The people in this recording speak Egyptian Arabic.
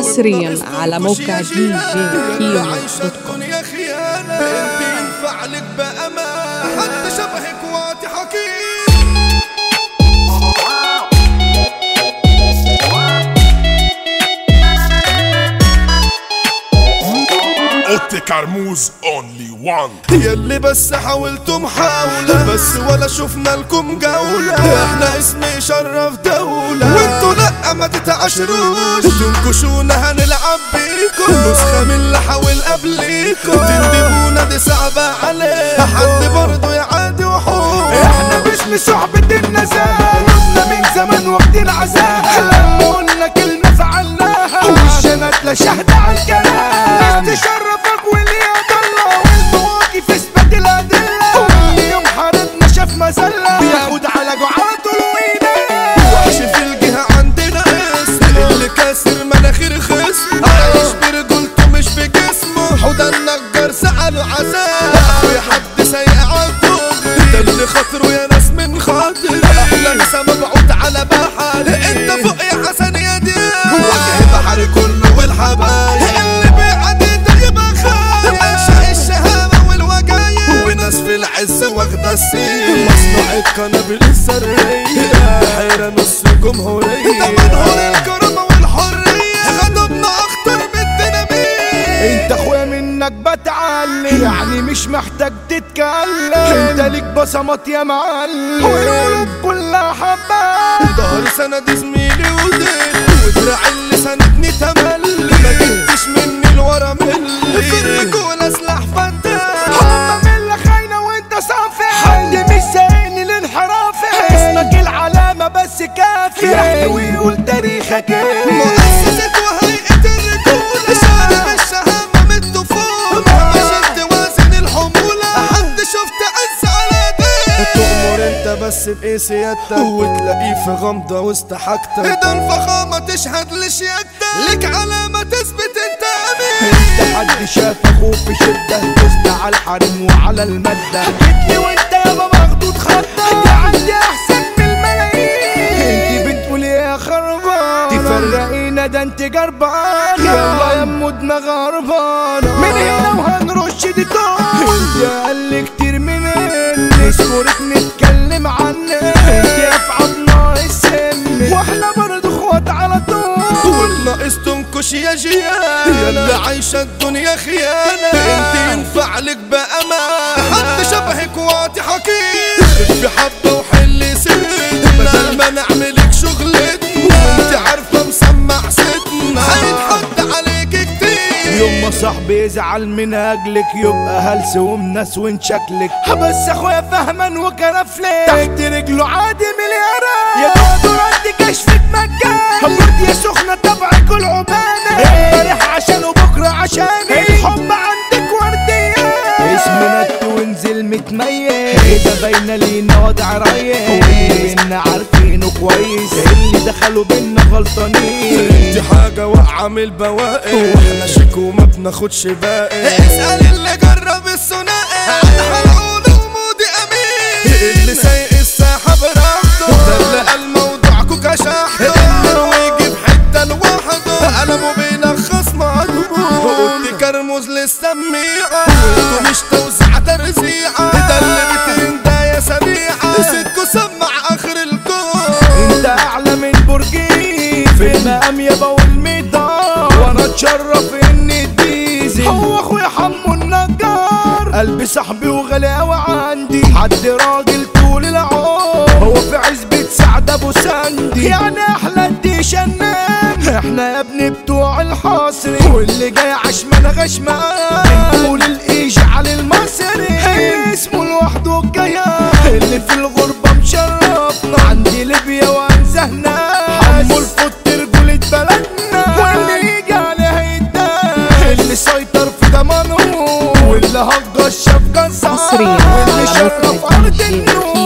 حصريا على موقع دي جي كيمو دوت كوم الدنيا خيانة بينفع لك بأمان حتى شبهك واتي حكيم اوتي كرموز اونلي وان يلي بس حاولتم محاولة بس ولا شفنا لكم جولة احنا اسمي شرف دولة وانتوا لا ما تتعشروش تنكشونا هنلعب بيكم نسخة من اللي حاول قبليكم تندبونا دي صعبة عليه حد برضه يعادي وحوش احنا مش لصحبة النزاهة قلنا من زمان وقت العزاء لما قلنا كلمة فعلناها وشنا لا شهد على الكلام تشرفك واللي الله والمواقف اثبت الأدلة واللي يوم حاربنا شاف مذلة بياخد على جعاته الوينة وحش في الجهة عندنا اسم اللي كاسر مناخير خصم عايش برجولته مش بجسمه حوده النجار سأله عذاب اخويا حد سايق عالدغري ده اللي خاطره يا ناس من خاطر احلى نسا مبعوث على بحر انت فوق يا حسن يا دي وجه بحر كله والحبايب اللي بيعدي ده يبقى خايف عشق الشهامة والوجايب وناس في العز واخدة السير مصنوع القنابل السرية بحيرة نص جمهورية ده منهور الكرامة والحرية غضبنا أخطر بالديناميت انت اخويا منك بتعلم يعني مش محتاج تتكلم انت ليك بصمات يا معلم والقلوب كلها حبات ظهر سند زميلي ودين ودراع اللي سندني تملي ما جبتش مني الورا ملي في الرجولة سلاح فتاح هم من اللي خاينة وانت صافي حد مش سايقني الانحرافي اسمك العلامة بس كافي يحكي ويقول تاريخك ايه مؤسسة وهيئة الرجولة شارب الشهامة من الطفولة عشان توازن الحمولة حد شفت عز على دين تؤمر انت بس بايه سيادتك وتلاقيه في غمضة وسط حاجتك ده الفخامة تشهد لشياكتك لك علامة تثبت انت امين انت حد شاف اخوه في شدة دوست على الحريم وعلى المادة جيتلي وانت يابا مخدود خدة ده عندي احسن من الملايين انت بتقول يا خربان تفرقينا ده انت جربان يلا يا ام دماغ هربانة من هنا وهنرش دي طار انت اقل كتير مننا نذكرك نتكلم عنك انت افعال ناقص سن واحنا برضه اخوات على طول والناقص تنكش يا جيان يا اللي عايشة الدنيا خيانة انت ينفع لك بأمان حد شبهك واتي حكيم في حبة وحل سن بدل ما نعملك شغلتنا وانت عارفة مسمع ستنا هيتحط عليك كتير يوم ما صاحبي يزعل من اجلك يبقى هلس ومناس ونشكلك بس اخويا فهمان وكرفلك تحت رجله عادي مليارات يا دكتور عندي كشفك مجاني هموت يا سخنة تبعك العبانة امبارح عشان وبكرة عشاني الحب عندك وردية اسمنا التوينزل متميز كده باينة لينا وضع ريس وبينا عارفينه كويس اللي دخلوا بينا غلطانين دي حاجة واقعة من البواقي واحنا شيك وما بناخدش باقي اسأل اللي جرب الثنائي عن حلقون ومودي امين اللي سايق الساحة براحته ده اللي قال موضوعكوا كشحته النرويجي في حتة لوحده قلمه بيلخص مضمون قلت كرموز للسميعة وانتوا مش توزيع ترزيعة ده اللي بترندا يا سريعة سكوا سمع اخر الكون انت اعلى من برجين في المقام يابا والميدان وانا اتشرف اني ديزي هو اخويا حمو النجار قلبي صاحبي وغالي اوي عندي حد راجل طول العمر هو في عزبة سعد ابو سندي يعني احلى دي شنان احنا يا ابني بتوع الحصري واللي جاي عشمان غشمان بنقول الايج على المصري اسمه لوحده الجيان اللي في الغربة مشرفنا عندي ليبيا وانزهنا حمو الفوت رجولة بلدنا واللي يجي عليها يتدان اللي سيطر في ضمانه واللي هجر الشبكة حصرياً واللي على شرف موقع ارض DJ النور